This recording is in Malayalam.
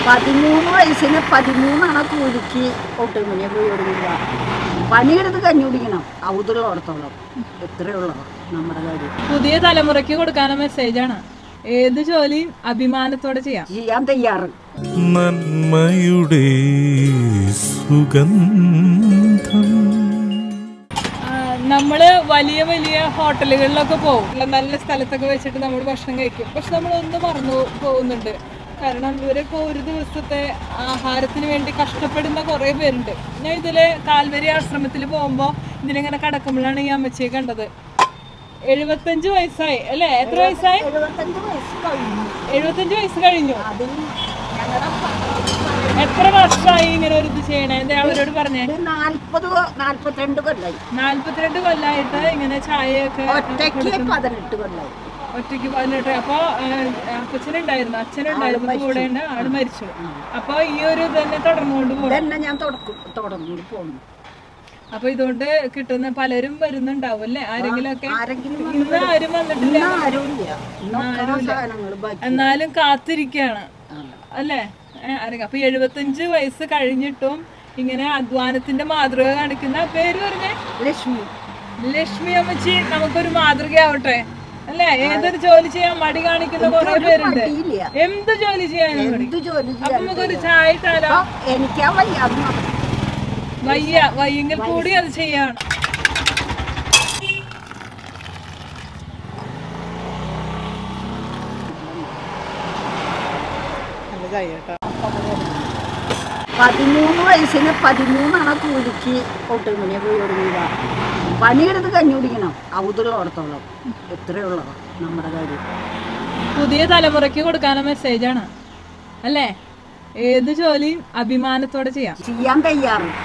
പതിമൂന്ന് വയസ്സിന് പതിമൂന്നാണ് കൂലിക്ക് ഒട്ടുമണിയെ പോയി ഒടുങ്ങുക പണിയെടുത്ത് കഞ്ഞി കുടിക്കണം ഔതുള്ളോടത്തോളം എത്രയുള്ളതോ നമ്മുടെ കാര്യം പുതിയ തലമുറയ്ക്ക് കൊടുക്കാനുള്ള മെസ്സേജാണ് ഏത് ജോലിയും അഭിമാനത്തോടെ ചെയ്യാം ചെയ്യാൻ തയ്യാറ് നന്മയുടെ സുഗന്ധം ആ, നമ്മള് വലിയ വലിയ ഹോട്ടലുകളിലൊക്കെ പോകും നല്ല നല്ല സ്ഥലത്തൊക്കെ വെച്ചിട്ട് നമ്മൾ ഭക്ഷണം കഴിക്കും പക്ഷെ നമ്മൾ ഒന്ന് മറന്നു പോകുന്നുണ്ട് കാരണം ഇവരൊക്കെ ഒരു ദിവസത്തെ ആഹാരത്തിന് വേണ്ടി കഷ്ടപ്പെടുന്ന കുറേ പേരുണ്ട് ഞാൻ ഇതില് കാൽവരി ആശ്രമത്തിൽ പോകുമ്പോൾ ഇതിലിങ്ങനെ കടക്കുമ്പോഴാണ് ഈ അമ്മച്ചിയെ കണ്ടത് എഴുപത്തഞ്ച് വയസ്സായി അല്ലേ എത്ര വയസ്സായി എഴുപത്തഞ്ച് വയസ്സ് കഴിഞ്ഞു എഴുപത്തഞ്ച് വയസ്സ് കഴിഞ്ഞു അതിൽ ഞങ്ങളുടെ എത്ര വർഷമായി ഇങ്ങനെ ഒരു ഇത് ചെയ്യണേ എന്താ അവരോട് പറഞ്ഞേ നാൽപ്പത് നാൽപ്പത്തിരണ്ട് കൊല്ലായി നാല്പത്തിരണ്ട് കൊല്ലായിട്ട് ഇങ്ങനെ ചായയൊക്കെ ഒറ്റയ്ക്ക് പതിനെട്ട് കൊല്ലായി ഒറ്റയ്ക്ക് പതിനെട്ട് അപ്പൊ അപ്പച്ചനുണ്ടായിരുന്നു അച്ഛനുണ്ടായിരുന്നു കൂടെ ഉണ്ട് ആള് മരിച്ചു അപ്പൊ ഈ ഒരു ഇത് തന്നെ തുടർന്നുകൊണ്ട് പോകും ഇതന്നെ ഞാൻ തുടക്കും തുടർന്നു പോകുന്നു അപ്പൊ ഇതുകൊണ്ട് കിട്ടുന്ന പലരും വരുന്നുണ്ടാവും അല്ലേ ആരെങ്കിലും ഒക്കെ ആരെങ്കിലും ഇന്ന് ആരും വന്നിട്ടില്ല ഇന്ന് ആരുമില്ല ഇന്നൊക്കെ സാധനങ്ങൾ ബാക്കി എന്നാലും കാത്തിരിക്കാണ് ആണ്. അല്ലേ ഏ, ആരെങ്കിലും അപ്പൊ എഴുപത്തഞ്ച് വയസ്സ് കഴിഞ്ഞിട്ടും ഇങ്ങനെ അധ്വാനത്തിന്റെ മാതൃക കാണിക്കുന്ന പേര് പറഞ്ഞേ ലക്ഷ്മി ലക്ഷ്മി അമ്മച്ചി നമുക്കൊരു മാതൃകയാവട്ടെ അല്ലേ ഏതൊരു ജോലി ചെയ്യാൻ മടി കാണിക്കുന്ന കുറെ പേരുണ്ട് മടിയില്ല. എന്ത് ജോലി ചെയ്യാനും മടി എന്ത് ജോലി അപ്പൊ ചെയ്യാൻ നമുക്കൊരു ചായ ഇട്ടാലോ അപ്പൊ എനിക്കാ വയ്യ അത് മാത്രം. വയ്യ വയ്യെങ്കിൽ കൂടി അത് ചെയ്യാണ് പതിമൂന്ന് വയസ്സിന് പതിമൂന്നാണ് കൂലിക്ക് ഒട്ടുമണിയെ പോയി ഒടുങ്ങുക പണിയെടുത്ത് കഞ്ഞി കുടിക്കണം ഔതുള്ളോടത്തോളം എത്രയുള്ളതോ നമ്മുടെ കാര്യം പുതിയ തലമുറയ്ക്ക് കൊടുക്കാനുള്ള മെസ്സേജാണ് അല്ലേ ഏത് ജോലിയും അഭിമാനത്തോടെ ചെയ്യാം ചെയ്യാൻ തയ്യാറ്